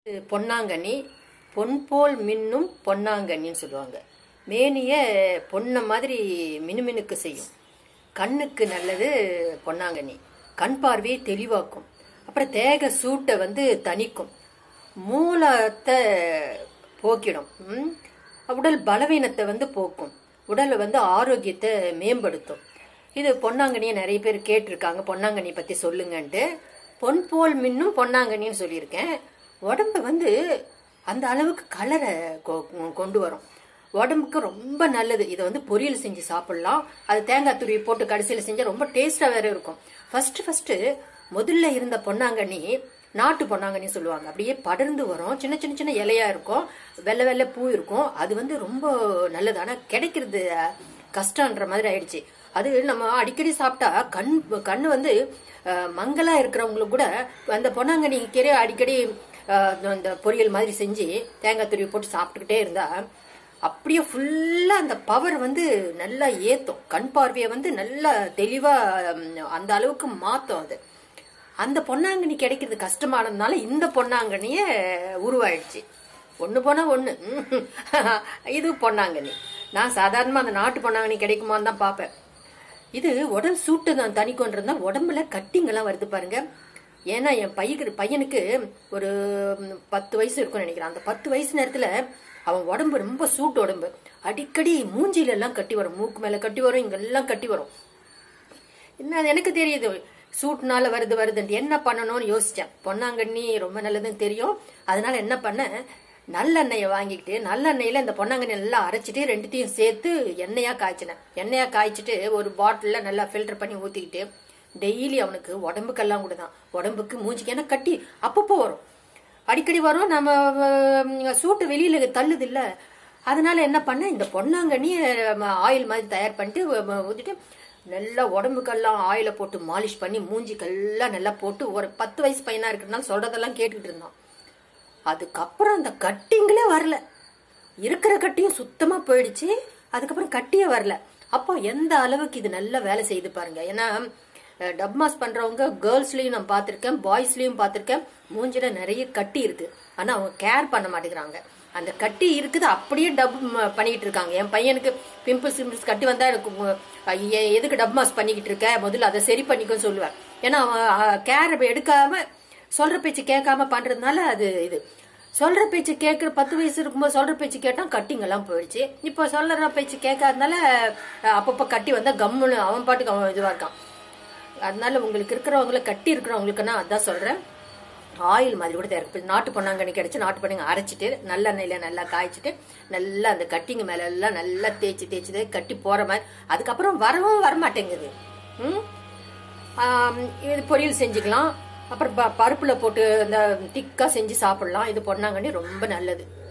இது பொன்னாங்கண்ணி பொன் போல் மின்னும் பொன்னாங்கண்ணின்னு சொல்லுவாங்க மேனிய பொன்ன மாதிரி மினுமினுக்கு செய்யும் கண்ணுக்கு நல்லது பொன்னாங்கண்ணி கண் பார்வையை தெளிவாக்கும் அப்புறம் தேக சூட்டை வந்து தணிக்கும் மூலத்தை போக்கிடும் ம்? உடல் பலவீனத்தை வந்து போக்கும் உடலை வந்து ஆரோக்கியத்தை மேம்படுத்தும் இது பொன்னாங்கண்ணியை நிறைய பேர் கேட்டிருக்காங்க பொன்னாங்கண்ணி பத்தி சொல்லுங்கன்ட்டு பொன் போல் மின்னும் பொன்னாங்கண்ணின்னு சொல்லியிருக்கேன் உடம்பு வந்து அந்த அளவுக்கு கலரை கொண்டு வரும் உடம்புக்கு ரொம்ப நல்லது இதை வந்து பொரியல் செஞ்சு சாப்பிடலாம் அது தேங்காய் துருவி போட்டு கடைசியில் செஞ்சா ரொம்ப டேஸ்டா வேற இருக்கும் ஃபர்ஸ்ட் ஃபர்ஸ்ட் முதல்ல இருந்த பொன்னாங்கண்ணி நாட்டு பொன்னாங்கண்ணி சொல்லுவாங்க அப்படியே படர்ந்து வரும் சின்ன சின்ன சின்ன இலையா இருக்கும் வெள்ளை வெள்ளை பூ இருக்கும் அது வந்து ரொம்ப நல்லது ஆனா கிடைக்கிறது அஹ், கஷ்டன்ற மாதிரி ஆயிடுச்சு அது நம்ம அடிக்கடி சாப்பிட்டா கண் கண்ணு வந்து அஹ், மங்கலா இருக்கிறவங்களுக்கு கூட அந்த பொன்னாங்கண்ணி கீரை அடிக்கடி அஹ், அந்த பொரியல் மாதிரி செஞ்சு தேங்காய் துருவி போட்டு சாப்பிட்டுக்கிட்டே இருந்தா அப்படியே ஃபுல்லா அந்த பவர் வந்து நல்லா ஏத்தும் கண் பார்வையை வந்து நல்லா தெளிவா ம், அந்த அளவுக்கு மாத்தும் அது அந்த பொன்னாங்கண்ணி கிடைக்கிறது கஷ்டமானதுனால இந்த பொன்னாங்கண்ணிய உருவாயிடுச்சு ஒண்ணு போனா ஒண்ணு ம். இது பொன்னாங்கண்ணி நான் சாதாரணமா அந்த நாட்டு பொன்னாங்கண்ணி கிடைக்குமான்னு தான் பார்ப்பேன் இது உடல் சூட்டு தான் தணிக்கொண்டிருந்தா உடம்புல கட்டிங்கெல்லாம் வருது பாருங்க ஏன்னா என் பையனுக்கு பையனுக்கு ஒரு ம், பத்து வயசு இருக்கும்னு நினைக்கிறேன் அந்த பத்து வயசு நேரத்துல அவன் உடம்பு ரொம்ப சூட்டு உடம்பு அடிக்கடி மூஞ்சில எல்லாம் கட்டி வரும் மூக்கு மேல கட்டி வரும் இங்கெல்லாம் கட்டி வரும் என்ன அது எனக்கு தெரியுது சூட்னால வருது வருதுன்ட்டு என்ன பண்ணணும்னு யோசிச்சேன் பொன்னாங்கண்ணி ரொம்ப நல்லதுன்னு தெரியும் அதனால என்ன பண்ணேன் நல்லெண்ணெயை வாங்கிக்கிட்டு நல்லெண்ணெயில இந்த பொன்னாங்கண்ணி நல்லா அரைச்சிட்டு ரெண்டுத்தையும் சேர்த்து எண்ணெயா காய்ச்சினேன் எண்ணெயா காய்ச்சிட்டு ஒரு பாட்டில்ல நல்லா ஃபில்டர் பண்ணி ஊத்திக்கிட்டு டெய்லி அவனுக்கு உடம்புக்கெல்லாம் கூட தான் உடம்புக்கு மூஞ்சிக்கு ஏன்னா கட்டி அப்பப்போ வரும் அடிக்கடி வரும் நம்ம அஹ், சூட்டு வெளியில தள்ளுது இல்ல அதனால என்ன பண்ணேன் இந்த பொன்னாங்கண்ணி ஆயில் மாதிரி தயார் பண்ணிட்டு அஹ், ஊத்திட்டு நல்லா உடம்புக்கெல்லாம் ஆயில போட்டு மாலிஷ் பண்ணி மூஞ்சிக்கெல்லாம் நல்லா போட்டு ஒரு பத்து வயசு பையனா இருக்கிறதுனால சொல்றதெல்லாம் கேட்டுக்கிட்டு இருந்தான் அதுக்கப்புறம் அந்த கட்டிங்களே வரல இருக்கிற கட்டியும் சுத்தமா போயிடுச்சு அதுக்கப்புறம் கட்டியே வரல அப்போ எந்த அளவுக்கு இது நல்லா வேலை செய்து பாருங்க ஏன்னா டப் மாஸ் பண்றவங்க கேர்ள்ஸ்லயும் நான் பார்த்திருக்கேன் பாய்ஸ்லயும் பார்த்திருக்கேன் மூஞ்சில நிறைய கட்டி இருக்கு ஆனா அவங்க கேர் பண்ண மாட்டேங்கிறாங்க அந்த கட்டி இருக்குது அப்படியே டப் ம- பண்ணிட்டு இருக்காங்க என் பையனுக்கு பிம்பிள்ஸ் பிம்பிள்ஸ் கட்டி வந்தா எனக்கு உ- ஐயே, எதுக்கு டப் மாஸ் பண்ணிக்கிட்டு இருக்க முதல்ல அதை சரி பண்ணிக்கோன்னு சொல்லுவேன் ஏன்னா அவன் கேர் எடுக்காம சொல்ற பேச்சு கேட்காம பண்றதுனால அது இது சொல்ற பேச்சு கேட்கிற பத்து வயசு இருக்கும்போது சொல்ற பேச்சு கேட்டா கட்டிங் எல்லாம் போயிடுச்சு இப்போ சொல்ற பேச்சு கேட்காதனால அஹ், அப்பப்ப கட்டி வந்தா கம்முன்னு அவன் பாட்டுக்கு அவன் இதுவா இருக்கான் அதனால உங்களுக்கு இருக்கிறவங்கள கட்டி இருக்கிறவங்களுக்கு நான் அதான் சொல்றேன் ஆயில் மாதிரி கூட தயார் பண்ணி- நாட்டு பொன்னாங்கண்ணி கிடைச்சு நாட்டு பொண்ணாங்க அரைச்சிட்டு நல்லெண்ணெயில நல்லா காய்ச்சிட்டு நல்லா அந்த கட்டிங்க மேல எல்லாம் நல்லா தேய்ச்சி தேய்ச்சி தேய்ச்சி கட்டி போற மாதிரி அதுக்கப்புறம் வரவும் வரமாட்டேங்குது ம் ஆம், இது பொரியல் செஞ்சுக்கலாம் அப்புறம் ப- பருப்புல போட்டு இந்த திக்கா செஞ்சு சாப்பிடலாம் இது பொன்னாங்கண்ணி ரொம்ப நல்லது